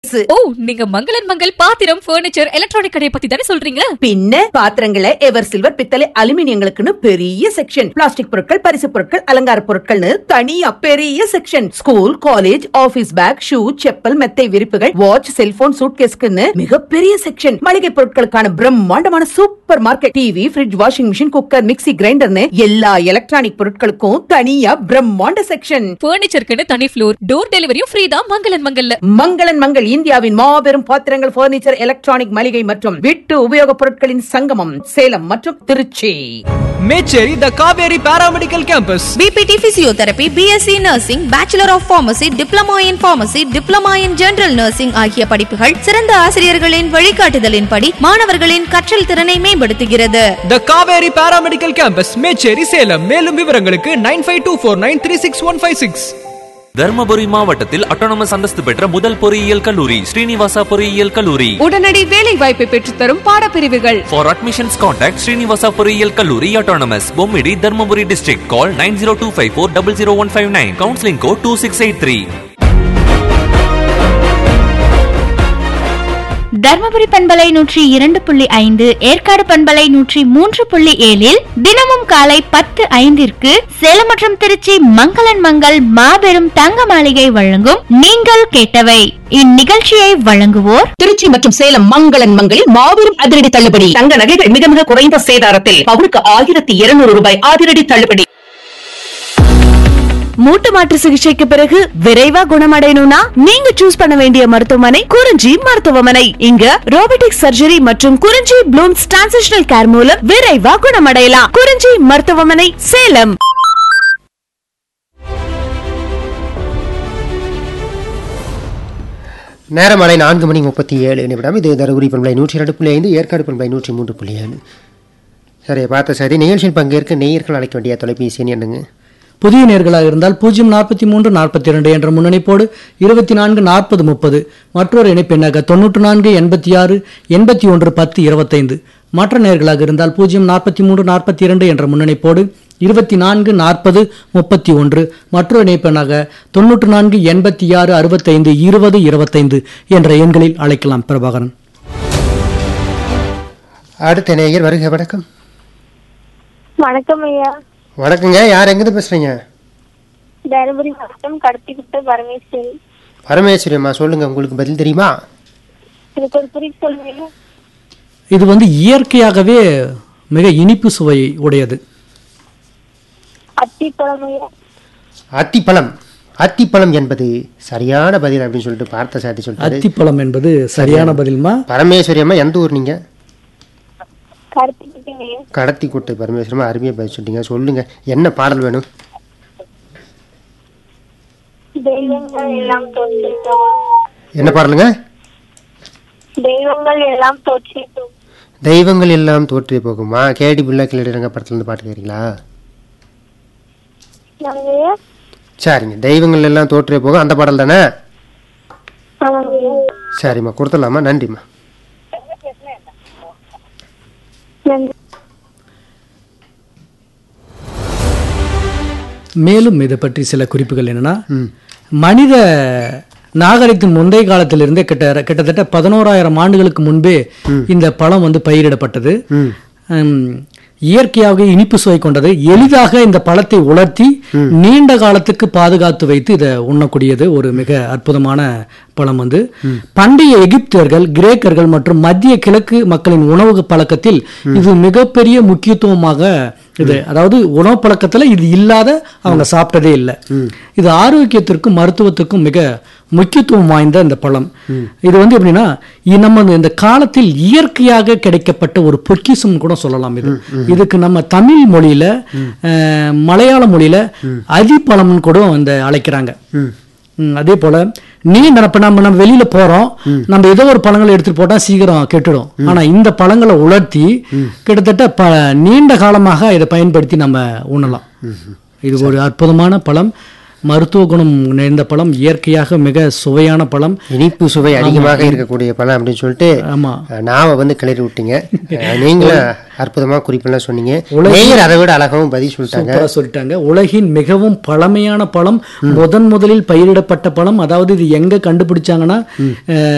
ஓ நீங்க மங்களன் மங்கள் பாத்திரம் பர்னிச்சர் எலக்ட்ரானிக் கடையை பத்தி தானே சொல்றீங்க பின்ன பாத்திரங்களை எவர் சில்வர் பித்தளை அலுமினியங்களுக்குன்னு பெரிய செக்ஷன் பிளாஸ்டிக் பொருட்கள் பரிசு பொருட்கள் அலங்கார பொருட்கள்னு தனியா பெரிய section school college office bag shoe chappal மெத்தை விரிப்புகள் வாட்ச் செல்போன் சூட்கேஸ்க்குன்னு மிகப்பெரிய செக்ஷன் மளிகை பொருட்களுக்கான பிரம்மாண்டமான super market TV fridge washing machine cooker mixie கிரைண்டர்னு எல்லா எலக்ட்ரானிக் பொருட்களுக்கும் தனியா பிரம்மாண்ட செக்ஷன் பர்னிச்சருக்குன்னு தனி ஃப்ளோர் டோர் டெலிவரியும் ஃப்ரீ தான் மங்களன் மங்கல்ல மங்களன் மங்கள் இந்தியாவின் மாபெரும் பாத்திரங்கள் பர்னிச்சர் எலக்ட்ரானிக் மளிகை மற்றும் வீட்டு உபயோகப் பொருட்களின் சங்கமம் சேலம் மற்றும் Tiruchi Mecheri the Kaveri paramedical campus BPT physiotherapy BSc nursing bachelor of pharmacy diploma in pharmacy diploma in general nursing ஆகிய படிப்புகள் சிறந்த ஆசிரியர்களின் வழிகாட்டுதலின்படி மாணவர்களின் கற்றல் திறனை மேம்படுத்துகிறது the Kaveri paramedical campus Mecheri Salem மேலும் விவரங்களுக்கு nine five two four nine three six one five six Dharmapuri மாவட்டத்தில் அட்டானமஸ் அந்தஸ்து பெற்ற முதல் பொறியியல் கல்லூரி ஸ்ரீனிவாசா பொறியியல் கல்லூரி உடனடி வேலை வாய்ப்பை பெற்றுத்தரும் பாடப்பிரிவுகள் For admissions contact Srinivasa பொறியியல் கல்லூரி autonomous Bommidi Dharmapuri district call 9025400159 counseling code 2683 Dharmapuri பண்பலை நூற்றி இரண்டு புள்ளி ஐந்து ஏற்காடு பண்பலை நூற்றி மூன்று புள்ளி ஏழில் தினமும் காலை பத்து ஐந்திற்கு சேலம் மற்றும் திருச்சி மங்களன் மங்கள் மாபெரும் தங்க மாளிகை வழங்கும் நீங்கள் கேட்டவை இந்நிகழ்ச்சியை வழங்குவோர் திருச்சி மற்றும் சேலம் மங்களன் மங்களில் மாபெரும் அதிரடி தள்ளுபடி தங்க நகைகள் மிக மிக குறைந்த சேதாரத்தில் பவுனுக்கு ஆயிரத்தி இருநூறு ரூபாய் அதிரடி தள்ளுபடி மூட்டு மாற்று சிகிச்சைக்கு பிறகு விரைவா குணமடையணும்னா நீங்க சூஸ் பண்ண வேண்டிய மருத்துவமனை குறிஞ்சி மருத்துவமனை இங்க ரோபோட்டிக் சர்ஜரி மற்றும் குறிஞ்சி ப்ளூம்ஸ் டிரான்சிஷனல் கேர் மூலம் விரைவா குணமடையலாம் குறிஞ்சி மருத்துவமனை சேலம் நேரமாலை நான்கு மணி முப்பத்தி ஏழு நிமிடம் இது தருமபுரி பண்பலை நூற்றி இரண்டு புள்ளி ஐந்து ஏற்காடு பண்பலை நூற்றி மூன்று புள்ளி ஏழு சரி பார்த்த சரி நிகழ்ச்சியில் பங்கேற்க நேயர்கள் அழைக்க வேண்டிய தொலைபேசி எண் என்னங்க புதிய நேர்களாக இருந்தால் பூஜ்ஜியம் நாற்பத்தி மூன்று நாற்பத்தி இரண்டு என்ற முன்னணிப்போடு இருபத்தி நான்கு நாற்பது முப்பது மற்றொரு இணைப்பெண்ணாக தொண்ணூற்று நான்கு எண்பத்தி ஆறு எண்பத்தி ஒன்று பத்து இருபத்தைந்து மற்ற நேர்களாக இருந்தால் பூஜ்ஜியம் நாற்பத்தி மூன்று நாற்பத்தி இரண்டு என்ற முன்னணிப்போடு இருபத்தி நான்கு நாற்பது முப்பத்தி ஒன்று மற்றொரு இணைப்பெண்ணாக தொண்ணூற்று நான்கு எண்பத்தி ஆறு அறுபத்தைந்து இருபது இருபத்தைந்து என்ற எண்களில் அழைக்கலாம் பிரபாகரன் அடுத்த நேயர் வருக வணக்கம் வணக்கம் ஐயா வணக்கங்க யார் எங்கிருந்து பேசுறீங்க தருமபுரி மாவட்டம் கடத்திக்குட்ட பரமேஸ்வரி பரமேஸ்வரி அம்மா சொல்லுங்க உங்களுக்கு பதில் தெரியுமா எனக்கு ஒரு குறிப்பு சொல்லுங்க இது வந்து இயற்கையாகவே மிக இனிப்பு சுவை உடையது அத்திப்பழம் ஐயா அத்திப்பழம் அத்திப்பழம் என்பது சரியான பதில் அப்படின்னு சொல்லிட்டு பார்த்த சாதி சொல்லிட்டு அத்திப்பழம் என்பது சரியான பதில்மா பரமேஸ்வரி அம்மா எந்த ஊர் நீங்க கடத்திக்கிட்டீங்க ஐயா கடத்தி கூட்டு பரமேஸ்வரி அம்மா அருமையா பதில் சொல்லிட்டீங்க சொல்லுங்க என்ன பாடல் வேணும் தெய்வங்கள் எல்லாம் தோற்றிட்டோம் என்ன பாடலுங்க தெய்வங்கள் எல்லாம் தோற்றிட்டோம் தெய்வங்கள் எல்லாம் தோற்றே போகுமா கேடி பிள்ளை கிளடிரங்க படத்துல இருந்து பாட்டு கேட்குறீங்களா நாங்க ஐயா சரிங்க தெய்வங்கள் எல்லாம் தோற்றே போகும் அந்த பாடல் தானே ஆமாங்க ஐயா சரிம்மா கொடுத்துடலாமா நன்றிம்மா நன்றி மேலும் இதை பற்றி சில குறிப்புகள் என்னன்னா மனித நாகரிகத்தின் முந்தைய காலத்திலிருந்தே கிட்ட கிட்டத்தட்ட பதினோராயிரம் ஆண்டுகளுக்கு முன்பே இந்த பழம் வந்து பயிரிடப்பட்டது ஹம், இயற்கையாக இனிப்பு சுவை கொண்டது எளிதாக இந்த பழத்தை உலர்த்தி நீண்ட காலத்துக்கு பாதுகாத்து வைத்து இதை உண்ணக்கூடியது ஒரு மிக அற்புதமான பழம் வந்து பண்டைய எகிப்தியர்கள் கிரேக்கர்கள் மற்றும் மத்திய கிழக்கு மக்களின் உணவு பழக்கத்தில் இது மிகப்பெரிய முக்கியத்துவமாக இது அதாவது உணவு பழக்கத்துல இது இல்லாத அவங்க சாப்பிட்டதே இல்லை இது ஆரோக்கியத்திற்கும் மருத்துவத்திற்கும் மிக முக்கியத்துவம் வாய்ந்த இந்த பழம் இது வந்து எப்படின்னா இ- நம்ம இந்த காலத்தில் இயற்கையாக கிடைக்கப்பட்ட ஒரு பொக்கிஷம் கூட சொல்லலாம் இது இதுக்கு நம்ம தமிழ் மொழியில அஹ், மலையாள மொழியில அதிபழம்னு கூட இந்த அழைக்கிறாங்க ம், அதே போல நீண்ட இப்ப நம்ம நம்ம வெளியில போறோம் நம்ம ஏதோ ஒரு பழங்களை எடுத்துட்டு போட்டா சீக்கிரம் கெட்டுடும் ஆனா இந்த பழங்களை உலர்த்தி கிட்டத்தட்ட ப நீண்ட காலமாக இதை பயன்படுத்தி நம்ம உண்ணலாம் இது ஒரு அற்புதமான பழம் மருத்துவ குணம் நிறைந்த பழம் இயற்கையாக மிக சுவையான பழம் இனிப்பு சுவை அதிகமாக இருக்கக்கூடிய பழம் அப்படின்னு சொல்லிட்டு ஆமா அஹ், நாவை வந்து கிளறி விட்டீங்க அஹ், நீங்களும் அற்புதமா குறிப்பெல்லாம் சொன்னீங்க உலகில் நேயர் அதை விட அழகாவும் பதில் சொல்லிட்டாங்க சூப்பரா சொல்லிட்டாங்க உலகின் மிகவும் பழமையான பழம் முதன் முதலில் பயிரிடப்பட்ட பழம் அதாவது இது எங்க கண்டுபிடிச்சாங்கன்னா அஹ்,